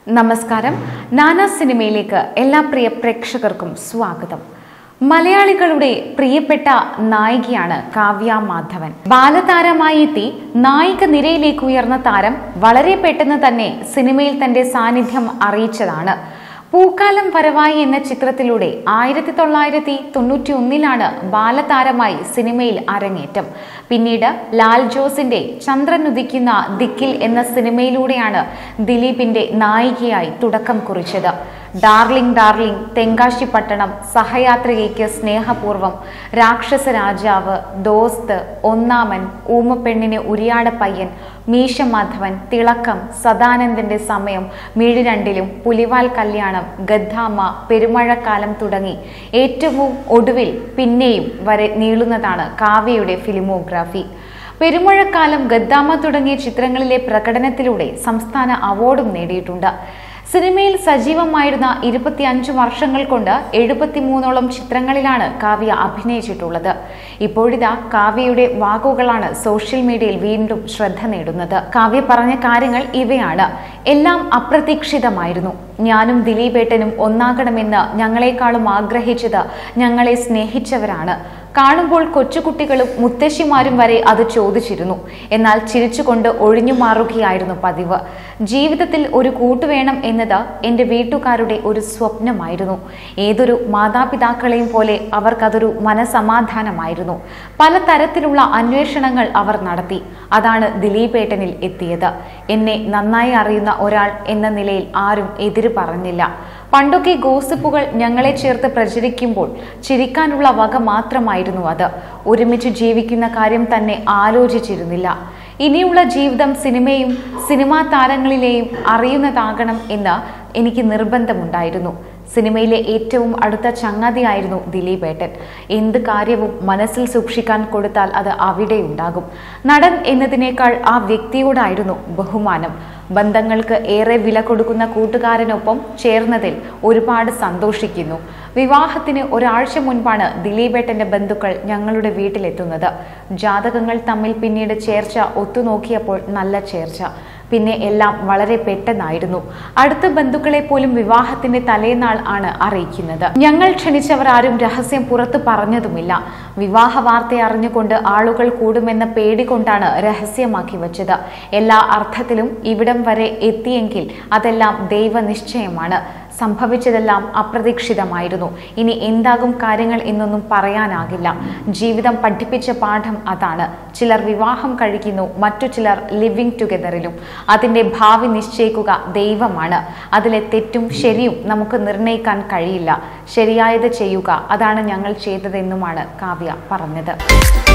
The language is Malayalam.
നമസ്കാരം നാനാ സിനിമയിലേക്ക് എല്ലാ പ്രിയ പ്രേക്ഷകർക്കും സ്വാഗതം മലയാളികളുടെ പ്രിയപ്പെട്ട നായികയാണ് കാവ്യ മാധവൻ ബാലതാരമായി എത്തി നായിക നിരയിലേക്ക് ഉയർന്ന താരം വളരെ പെട്ടെന്ന് തന്നെ സിനിമയിൽ തന്റെ സാന്നിധ്യം അറിയിച്ചതാണ് പൂക്കാലം വരവായി എന്ന ചിത്രത്തിലൂടെ ആയിരത്തി തൊള്ളായിരത്തി തൊണ്ണൂറ്റി ഒന്നിലാണ് ബാലതാരമായി സിനിമയിൽ അരങ്ങേറ്റം പിന്നീട് ലാൽ ജോസിന്റെ ചന്ദ്രൻ ഉദിക്കുന്ന ദിക്കിൽ എന്ന സിനിമയിലൂടെയാണ് ദിലീപിന്റെ നായികയായി തുടക്കം കുറിച്ചത് ഡാർലിംഗ് ഡാർലിംഗ് തെങ്കാശി പട്ടണം സഹയാത്രികയ്ക്ക് സ്നേഹപൂർവം രാക്ഷസ രാജാവ് ദോസ്ത് ഒന്നാമൻ ഊമപ്പെണ്ണിന് ഉരിയാട പയ്യൻ മീശ മാധവൻ തിളക്കം സദാനന്ദന്റെ സമയം മിഴിരണ്ടിലും പുലിവാൽ കല്യാണം ഗദ്ദാമ പെരുമഴക്കാലം തുടങ്ങി ഏറ്റവും ഒടുവിൽ പിന്നെയും വരെ നീളുന്നതാണ് കാവ്യയുടെ ഫിലിമോഗ്രാഫി പെരുമഴക്കാലം ഗദ്ദാമ തുടങ്ങിയ ചിത്രങ്ങളിലെ പ്രകടനത്തിലൂടെ സംസ്ഥാന അവാർഡും നേടിയിട്ടുണ്ട് സിനിമയിൽ സജീവമായിരുന്ന ഇരുപത്തിയഞ്ച് വർഷങ്ങൾ കൊണ്ട് എഴുപത്തിമൂന്നോളം ചിത്രങ്ങളിലാണ് കാവ്യ അഭിനയിച്ചിട്ടുള്ളത് ഇപ്പോഴിതാ കാവ്യയുടെ വാക്കുകളാണ് സോഷ്യൽ മീഡിയയിൽ വീണ്ടും ശ്രദ്ധ നേടുന്നത് കാവ്യ പറഞ്ഞ കാര്യങ്ങൾ ഇവയാണ് എല്ലാം അപ്രതീക്ഷിതമായിരുന്നു ഞാനും ദിലീപേട്ടനും ഒന്നാകണമെന്ന് ഞങ്ങളെക്കാളും ആഗ്രഹിച്ചത് ഞങ്ങളെ സ്നേഹിച്ചവരാണ് കാണുമ്പോൾ കൊച്ചുകുട്ടികളും മുത്തശ്ശിമാരും വരെ അത് ചോദിച്ചിരുന്നു എന്നാൽ ചിരിച്ചുകൊണ്ട് ഒഴിഞ്ഞു മാറുകയായിരുന്നു പതിവ് ജീവിതത്തിൽ ഒരു കൂട്ടുവേണം എന്നത് എൻ്റെ വീട്ടുകാരുടെ ഒരു സ്വപ്നമായിരുന്നു ഏതൊരു മാതാപിതാക്കളെയും പോലെ അവർക്കതൊരു മനസമാധാനമായിരുന്നു പലതരത്തിലുള്ള അന്വേഷണങ്ങൾ അവർ നടത്തി അതാണ് ദിലീപേട്ടനിൽ എത്തിയത് എന്നെ നന്നായി അറിയുന്ന ഒരാൾ എന്ന നിലയിൽ ആരും എതിര് പറഞ്ഞില്ല പണ്ടൊക്കെ ഗോസിപ്പുകൾ ഞങ്ങളെ ചേർത്ത് പ്രചരിക്കുമ്പോൾ ചിരിക്കാനുള്ള വക മാത്രമായിരുന്നു അത് ഒരുമിച്ച് ജീവിക്കുന്ന കാര്യം തന്നെ ആലോചിച്ചിരുന്നില്ല ഇനിയുള്ള ജീവിതം സിനിമയും സിനിമാ താരങ്ങളിലെയും അറിയുന്നതാകണം എന്ന് എനിക്ക് നിർബന്ധമുണ്ടായിരുന്നു സിനിമയിലെ ഏറ്റവും അടുത്ത ചങ്ങാതിയായിരുന്നു ദിലീപേട്ടൻ എന്ത് കാര്യവും മനസ്സിൽ സൂക്ഷിക്കാൻ കൊടുത്താൽ അത് അവിടെയുണ്ടാകും നടൻ എന്നതിനേക്കാൾ ആ വ്യക്തിയോടായിരുന്നു ബഹുമാനം ബന്ധങ്ങൾക്ക് ഏറെ വില കൊടുക്കുന്ന കൂട്ടുകാരനൊപ്പം ചേർന്നതിൽ ഒരുപാട് സന്തോഷിക്കുന്നു വിവാഹത്തിന് ഒരാഴ്ച മുൻപാണ് ദിലീപേട്ടന്റെ ബന്ധുക്കൾ ഞങ്ങളുടെ വീട്ടിലെത്തുന്നത് ജാതകങ്ങൾ തമ്മിൽ പിന്നീട് ചേർച്ച ഒത്തുനോക്കിയപ്പോൾ നല്ല ചേർച്ച പിന്നെ എല്ലാം വളരെ പെട്ടെന്നായിരുന്നു അടുത്ത ബന്ധുക്കളെ പോലും വിവാഹത്തിന്റെ തലേനാൾ ആണ് അറിയിക്കുന്നത് ഞങ്ങൾ ക്ഷണിച്ചവർ ആരും രഹസ്യം പുറത്തു പറഞ്ഞതുമില്ല വിവാഹ വാർത്ത അറിഞ്ഞുകൊണ്ട് ആളുകൾ കൂടുമെന്ന പേടി കൊണ്ടാണ് രഹസ്യമാക്കി വച്ചത് എല്ലാ അർത്ഥത്തിലും ഇവിടം വരെ എത്തിയെങ്കിൽ അതെല്ലാം ദൈവനിശ്ചയമാണ് സംഭവിച്ചതെല്ലാം അപ്രതീക്ഷിതമായിരുന്നു ഇനി എന്താകും കാര്യങ്ങൾ എന്നൊന്നും പറയാനാകില്ല ജീവിതം പഠിപ്പിച്ച പാഠം അതാണ് ചിലർ വിവാഹം കഴിക്കുന്നു മറ്റു ചിലർ ലിവിങ് ടുഗദറിലും അതിൻ്റെ ഭാവി നിശ്ചയിക്കുക ദൈവമാണ് അതിലെ തെറ്റും ശരിയും നമുക്ക് നിർണ്ണയിക്കാൻ കഴിയില്ല ശരിയായത് ചെയ്യുക അതാണ് ഞങ്ങൾ ചെയ്തതെന്നുമാണ് കാവ്യ പറഞ്ഞത്